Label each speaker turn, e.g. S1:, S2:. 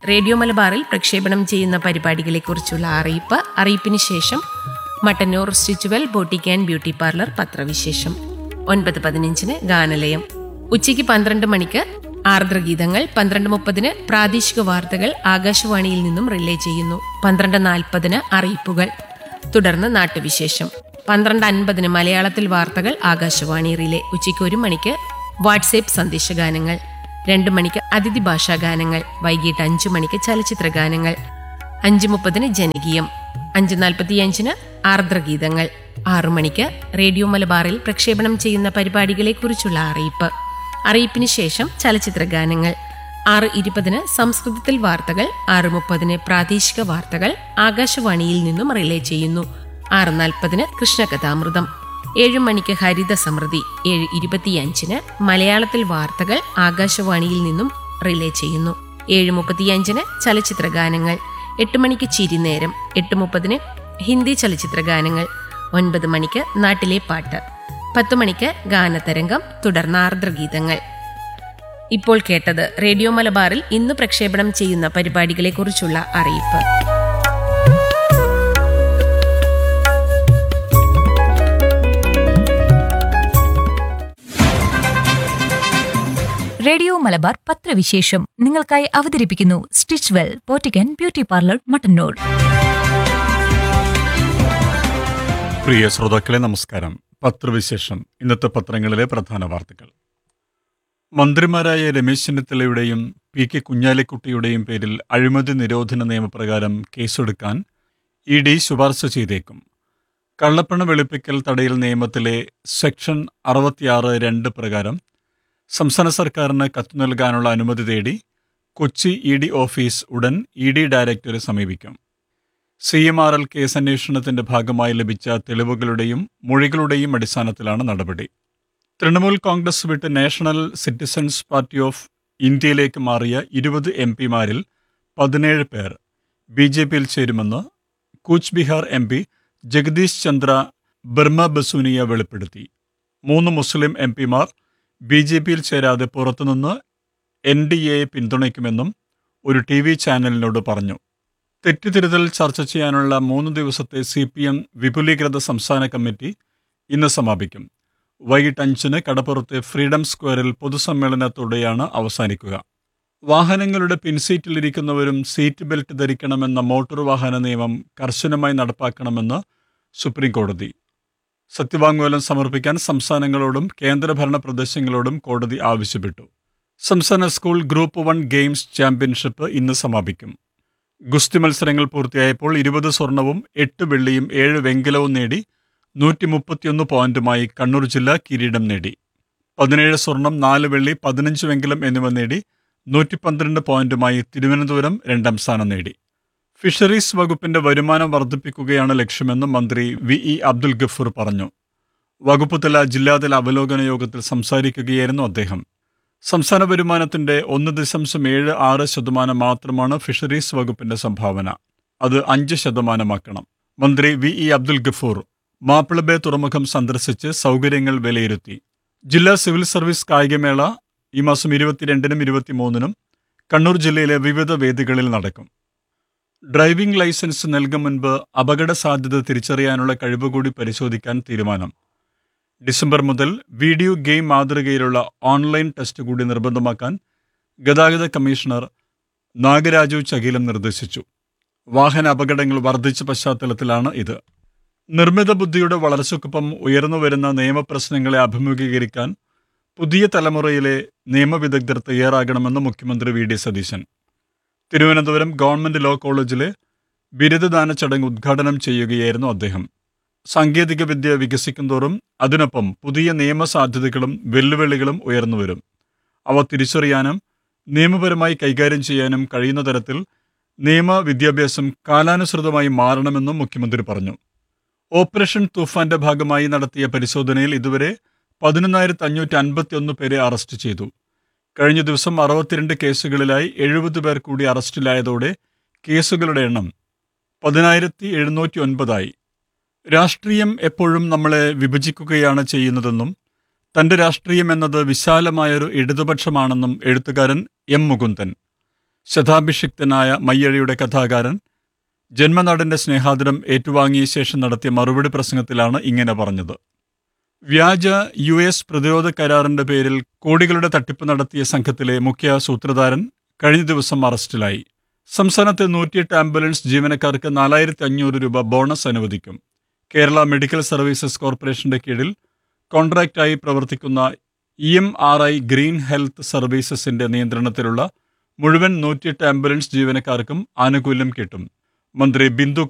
S1: radio മലബാറിൽ പ്രക്ഷേപണം ചെയ്യുന്ന പരിപാടികളെക്കുറിച്ചുള്ള അറിയിപ്പ് അറിയിപ്പിന് ശേഷം Mattannur Stitchwell boutique and beauty parlour പത്രവിശേഷം ഒൻപത് പതിനഞ്ചിന് ഗാനലയം ഉച്ചയ്ക്ക് പന്ത്രണ്ട് മണിക്ക് ആർദ്രഗീതങ്ങൾ പന്ത്രണ്ട് മുപ്പതിന് പ്രാദേശിക വാർത്തകൾ ആകാശവാണിയിൽ നിന്നും റിലേ ചെയ്യുന്നു പന്ത്രണ്ട് നാൽപ്പതിന് അറിയിപ്പുകൾ തുടർന്ന് നാട്ടുവിശേഷം പന്ത്രണ്ട് അൻപതിന് മലയാളത്തിൽ വാർത്തകൾ ആകാശവാണി റിലേ ഉച്ചയ്ക്ക് ഒരു മണിക്ക് വാട്സേപ്പ് സന്ദേശഗാനങ്ങൾ രണ്ട് മണിക്ക് അതിഥി ഭാഷാ ഗാനങ്ങൾ വൈകിട്ട് അഞ്ചു മണിക്ക് ചലച്ചിത്ര ഗാനങ്ങൾ അഞ്ചു മുപ്പതിന് ജനകീയം അഞ്ച് നാൽപ്പത്തിയഞ്ചിന് ആർദ്രഗീതങ്ങൾ ആറു മണിക്ക് റേഡിയോ മലബാറിൽ പ്രക്ഷേപണം ചെയ്യുന്ന പരിപാടികളെക്കുറിച്ചുള്ള അറിയിപ്പ് അറിയിപ്പിന് ശേഷം ചലച്ചിത്ര ഗാനങ്ങൾ ആറ് ഇരുപതിന് സംസ്കൃതത്തിൽ വാർത്തകൾ ആറ് മുപ്പതിന് പ്രാദേശിക വാർത്തകൾ ആകാശവാണിയിൽ നിന്നും റിലേ ചെയ്യുന്നു ആറ് നാൽപ്പതിന് കൃഷ്ണകഥാമൃതം ഏഴ് മണിക്ക് ഹരിത സമൃദ്ധി ഏഴ് ഇരുപത്തിയഞ്ചിന് മലയാളത്തിൽ വാർത്തകൾ ആകാശവാണിയിൽ നിന്നും റിലേ ചെയ്യുന്നു ഏഴ് മുപ്പത്തിയഞ്ചിന് ചലച്ചിത്ര ഗാനങ്ങൾ എട്ട് മണിക്ക് ചിരിനേരം എട്ട് മുപ്പതിന് ഹിന്ദി ചലച്ചിത്ര ഗാനങ്ങൾ ഒൻപത് മണിക്ക് നാട്ടിലെ പാട്ട് പത്ത് മണിക്ക് ഗാനതരംഗം തുടർന്ന് ആർദ്രഗീതങ്ങൾ ഇപ്പോൾ കേട്ടത് റേഡിയോ മലബാറിൽ ഇന്ന് പ്രക്ഷേപണം ചെയ്യുന്ന പരിപാടികളെക്കുറിച്ചുള്ള അറിയിപ്പ്
S2: റേഡിയോ മലബാർ പത്രവിശേഷം നിങ്ങൾക്കായി അവതരിപ്പിക്കുന്നു സ്റ്റിച്ച് വെൽ പോറ്റിക്കൻ ബ്യൂട്ടി പാർലർ മട്ടന്നൂർ
S3: പ്രിയ ശ്രോതാക്കളെ നമസ്കാരം പത്രവിശേഷം ഇന്നത്തെ പത്രങ്ങളിലെ പ്രധാന വാർത്തകൾ മന്ത്രിമാരായ രമേശ് ചെന്നിത്തലയുടെയും പി കെ കുഞ്ഞാലിക്കുട്ടിയുടെയും പേരിൽ അഴിമതി നിരോധന നിയമപ്രകാരം കേസെടുക്കാൻ ഇ ഡി ശുപാർശ ചെയ്തേക്കും കള്ളപ്പണ വെളുപ്പിക്കൽ തടയൽ നിയമത്തിലെ സെക്ഷൻ അറുപത്തിയാറ് രണ്ട് പ്രകാരം സംസ്ഥാന സർക്കാരിന് കത്ത് നൽകാനുള്ള അനുമതി തേടി കൊച്ചി ഇ ഡി ഓഫീസ് ഉടൻ ഇ ഡി ഡയറക്ടറെ സമീപിക്കും C M R L case അന്വേഷണത്തിന്റെ ഭാഗമായി ലഭിച്ച തെളിവുകളുടെയും മൊഴികളുടെയും അടിസ്ഥാനത്തിലാണ് നടപടി തൃണമൂൽ കോൺഗ്രസ് വിട്ട് നാഷണൽ സിറ്റിസൺസ് പാർട്ടി ഓഫ് ഇന്ത്യയിലേക്ക് മാറിയ ഇരുപത് എം പിമാരിൽ പതിനേഴ് പേർ ബി ജെ പിയിൽ ചേരുമെന്ന് കൂച്ച് ബിഹാർ എം പി ജഗദീഷ് ചന്ദ്ര ബർമ ബസൂനിയ വെളിപ്പെടുത്തി മൂന്ന് മുസ്ലിം എം പിമാർ ബി ജെ പിയിൽ ചേരാതെ പുറത്തുനിന്ന് എൻ ഡി എയെ പിന്തുണയ്ക്കുമെന്നും ഒരു ടി വി ചാനലിനോട് പറഞ്ഞു തെറ്റിതിരുതൽ ചർച്ച ചെയ്യാനുള്ള മൂന്ന് ദിവസത്തെ സി പി എം വിപുലീകൃത സംസ്ഥാന കമ്മിറ്റി ഇന്ന് സമാപിക്കും വൈകിട്ട് അഞ്ചിന് കടപ്പുറത്തെ ഫ്രീഡം സ്ക്വയറിൽ പൊതുസമ്മേളനത്തോടെയാണ് അവസാനിക്കുക വാഹനങ്ങളുടെ പിൻസീറ്റിലിരിക്കുന്നവരും സീറ്റ് ബെൽറ്റ് ധരിക്കണമെന്ന മോട്ടോർ വാഹന നിയമം കർശനമായി നടപ്പാക്കണമെന്ന് സുപ്രീം കോടതി സത്യവാങ്മൂലം സമർപ്പിക്കാൻ സംസ്ഥാനങ്ങളോടും കേന്ദ്രഭരണ പ്രദേശങ്ങളോടും കോടതി ആവശ്യപ്പെട്ടു സംസ്ഥാന school group one games championship ഇന്ന് സമാപിക്കും ഗുസ്തി മത്സരങ്ങൾ പൂർത്തിയായപ്പോൾ ഇരുപത് സ്വർണവും എട്ട് വെള്ളിയും ഏഴ് വെങ്കലവും നേടി നൂറ്റി മുപ്പത്തിയൊന്ന് പോയിന്റുമായി കണ്ണൂർ ജില്ല കിരീടം നേടി പതിനേഴ് സ്വർണം നാല് വെള്ളി പതിനഞ്ച് വെങ്കലം എന്നിവ നേടി നൂറ്റി പന്ത്രണ്ട് പോയിന്റുമായി തിരുവനന്തപുരം രണ്ടാം സ്ഥാനം നേടി ഫിഷറീസ് വകുപ്പിന്റെ വരുമാനം വർദ്ധിപ്പിക്കുകയാണ് ലക്ഷ്യമെന്ന് മന്ത്രി വി ഇ അബ്ദുൽ ഗഫൂർ പറഞ്ഞു വകുപ്പ് തല ജില്ലാതല അവലോകന യോഗത്തിൽ സംസാരിക്കുകയായിരുന്നു അദ്ദേഹം സംസ്ഥാന വരുമാനത്തിന്റെ ഒന്ന് ദശാംശം ഏഴ് ആറ് ശതമാനം മാത്രമാണ് ഫിഷറീസ് വകുപ്പിന്റെ സംഭാവന അത് അഞ്ച് ശതമാനമാക്കണം മന്ത്രി വി ഇ അബ്ദുൽ ഗഫൂർ മാപ്പിളബേ തുറമുഖം സന്ദർശിച്ച് സൗകര്യങ്ങൾ വിലയിരുത്തി ജില്ലാ സിവിൽ സർവീസ് കായികമേള ഈ മാസം ഇരുപത്തിരണ്ടിനും ഇരുപത്തിമൂന്നിനും കണ്ണൂർ ജില്ലയിലെ വിവിധ വേദികളിൽ നടക്കും ഡ്രൈവിംഗ് ലൈസൻസ് നൽകും മുൻപ് അപകട സാധ്യത തിരിച്ചറിയാനുള്ള കഴിവ് കൂടി പരിശോധിക്കാൻ തീരുമാനം ഡിസംബർ മുതൽ വീഡിയോ ഗെയിം മാതൃകയിലുള്ള ഓൺലൈൻ ടെസ്റ്റ് കൂടി നിർബന്ധമാക്കാൻ ഗതാഗത കമ്മീഷണർ നാഗരാജു ചകീലം നിർദ്ദേശിച്ചു വാഹന അപകടങ്ങൾ വർദ്ധിച്ച പശ്ചാത്തലത്തിലാണ് ഇത് നിർമ്മിത ബുദ്ധിയുടെ വളർച്ചയ്ക്കൊപ്പം ഉയർന്നുവരുന്ന നിയമപ്രശ്നങ്ങളെ അഭിമുഖീകരിക്കാൻ പുതിയ തലമുറയിലെ നിയമവിദഗ്ധർ തയ്യാറാകണമെന്ന് മുഖ്യമന്ത്രി V D Satheesan Thiruvananthapuram government law കോളേജിലെ ബിരുദദാന ചടങ്ങ് ഉദ്ഘാടനം ചെയ്യുകയായിരുന്നു അദ്ദേഹം സാങ്കേതികവിദ്യ വികസിക്കുന്തോറും അതിനൊപ്പം പുതിയ നിയമസാധ്യതകളും വെല്ലുവിളികളും ഉയർന്നുവരും അവ തിരിച്ചറിയാനും നിയമപരമായി കൈകാര്യം ചെയ്യാനും കഴിയുന്ന തരത്തിൽ നിയമ വിദ്യാഭ്യാസം കാലാനുസൃതമായി മാറണമെന്നും മുഖ്യമന്ത്രി പറഞ്ഞു ഓപ്പറേഷൻ തൂഫാന്റെ ഭാഗമായി നടത്തിയ പരിശോധനയിൽ ഇതുവരെ പതിനൊന്നായിരത്തി അഞ്ഞൂറ്റി അൻപത്തി ഒന്ന് പേരെ അറസ്റ്റ് ചെയ്തു കഴിഞ്ഞ ദിവസം അറുപത്തിരണ്ട് കേസുകളിലായി എഴുപത് പേർ കൂടി അറസ്റ്റിലായതോടെ കേസുകളുടെ എണ്ണം പതിനായിരത്തി എഴുന്നൂറ്റി ഒൻപതായി രാഷ്ട്രീയം എപ്പോഴും നമ്മളെ വിഭജിക്കുകയാണ് ചെയ്യുന്നതെന്നും തന്റെ രാഷ്ട്രീയം എന്നത് വിശാലമായൊരു ഇടതുപക്ഷമാണെന്നും എഴുത്തുകാരൻ എം മുകുന്ദൻ ശതാഭിഷിക്തനായ മയ്യഴിയുടെ കഥാകാരൻ ജന്മനാടിന്റെ സ്നേഹാദരം ഏറ്റുവാങ്ങിയ ശേഷം നടത്തിയ മറുപടി പ്രസംഗത്തിലാണ് ഇങ്ങനെ പറഞ്ഞത് വ്യാജ യു എസ് പ്രതിരോധ കരാറിന്റെ പേരിൽ കോടികളുടെ തട്ടിപ്പ് നടത്തിയ സംഘത്തിലെ മുഖ്യ സൂത്രധാരൻ കഴിഞ്ഞ ദിവസം അറസ്റ്റിലായി സംസ്ഥാനത്തെ നൂറ്റിയെട്ട് ആംബുലൻസ് ജീവനക്കാർക്ക് നാലായിരത്തി അഞ്ഞൂറ് രൂപ ബോണസ് അനുവദിക്കും കേരള മെഡിക്കൽ സർവീസസ് കോർപ്പറേഷന്റെ കീഴിൽ കോൺട്രാക്റ്റായി പ്രവർത്തിക്കുന്ന E M R I green health സർവീസസിന്റെ നിയന്ത്രണത്തിലുള്ള മുഴുവൻ നൂറ്റിയെട്ട് ആംബുലൻസ് ജീവനക്കാർക്കും ആനുകൂല്യം കിട്ടും മന്ത്രി ബിന്ദു